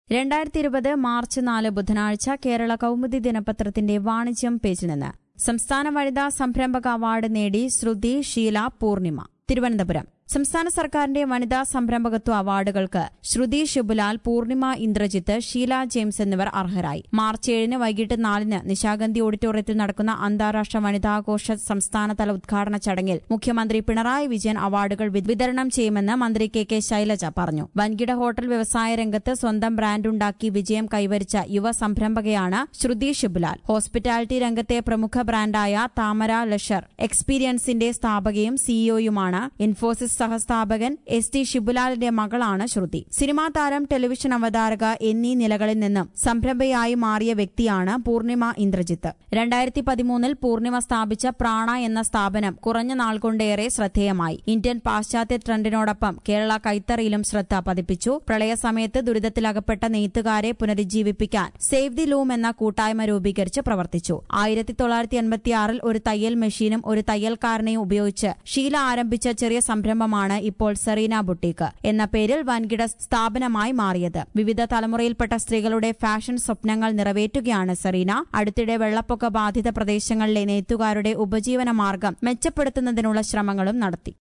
രണ്ടായിരത്തി ഇരുപത് മാർച്ച് നാല് ബുധനാഴ്ച കേരള കൗമുദി ദിനപത്രത്തിന്റെ വാണിജ്യം പേജിൽ നിന്ന് സംസ്ഥാന വനിതാ സംരംഭക അവാർഡ് നേടി ശ്രുതി ഷീല പൂർണിമ തിരുവനന്തപുരം സംസ്ഥാന സർക്കാരിന്റെ വനിതാ സംരംഭകത്വ അവാർഡുകൾക്ക് ശ്രുതി ഷിബുലാൽ പൂർണിമ ഇന്ദ്രജിത്ത് ഷീല ജെയിംസ് എന്നിവർ അർഹരായി മാർച്ച് ഏഴിന് വൈകിട്ട് നാലിന് നിശാഗന്ധി ഓഡിറ്റോറിയത്തിൽ നടക്കുന്ന അന്താരാഷ്ട്ര വനിതാഘോഷ സംസ്ഥാനതല ഉദ്ഘാടന ചടങ്ങിൽ മുഖ്യമന്ത്രി പിണറായി വിജയൻ അവാർഡുകൾ വി- വിതരണം ചെയ്യുമെന്ന് മന്ത്രി കെ കെ ശൈലജ പറഞ്ഞു വൻകിട ഹോട്ടൽ വ്യവസായ രംഗത്ത് സ്വന്തം ബ്രാൻഡുണ്ടാക്കി വിജയം കൈവരിച്ച യുവ സംരംഭകയാണ് ശ്രുതി ഷിബുലാൽ ഹോസ്പിറ്റാലിറ്റി രംഗത്തെ പ്രമുഖ ബ്രാൻഡായ താമര ലഷർ എക്സ്പീരിയൻസിന്റെ സ്ഥാപകയും സിഇഒയുമാണ് ഇൻഫോസിസ് സഹസ്ഥാപകൻ എസ് ടി ഷിബുലാലിന്റെ മകളാണ് ശ്രുതി സിനിമാ താരം ടെലിവിഷൻ അവതാരക എന്നീ നിലകളിൽ നിന്നും സംരംഭയായി മാറിയ വ്യക്തിയാണ് പൂർണിമ ഇന്ദ്രജിത്ത് രണ്ടായിരത്തി പതിമൂന്നിൽ പൂർണിമ സ്ഥാപിച്ച പ്രാണ എന്ന സ്ഥാപനം കുറഞ്ഞ നാൾ കൊണ്ടേറെ ശ്രദ്ധേയമായി ഇന്ത്യൻ പാശ്ചാത്യ ട്രെൻഡിനോടൊപ്പം കേരള കൈത്തറിയിലും ശ്രദ്ധ പതിപ്പിച്ചു പ്രളയ സമയത്ത് ദുരിതത്തിലകപ്പെട്ട നെയ്ത്തുകാരെ പുനരുജ്ജീവിപ്പിക്കാൻ സേവ് ദി ലൂം എന്ന കൂട്ടായ്മ രൂപീകരിച്ച് പ്രവർത്തിച്ചു ആയിരത്തി തൊള്ളായിരത്തി എൺപത്തിയാറിൽ ഒരു തയ്യൽ മെഷീനും ഒരു തയ്യൽക്കാരനെയും ഉപയോഗിച്ച് ഷീല ആരംഭിച്ച ചെറിയ സംരംഭമാണ് ഇപ്പോൾ സെറീന ബുട്ടീക്ക് എന്ന പേരിൽ വൻകിട സ്ഥാപനമായി മാറിയത് വിവിധ തലമുറയിൽപ്പെട്ട സ്ത്രീകളുടെ ഫാഷൻ സ്വപ്നങ്ങൾ നിറവേറ്റുകയാണ് സെറീന അടുത്തിടെ വെള്ളപ്പൊക്ക ബാധിത പ്രദേശങ്ങളിലെ നെയ്ത്തുകാരുടെ ഉപജീവന മാർഗം മെച്ചപ്പെടുത്തുന്നതിനുള്ള ശ്രമങ്ങളും നടത്തി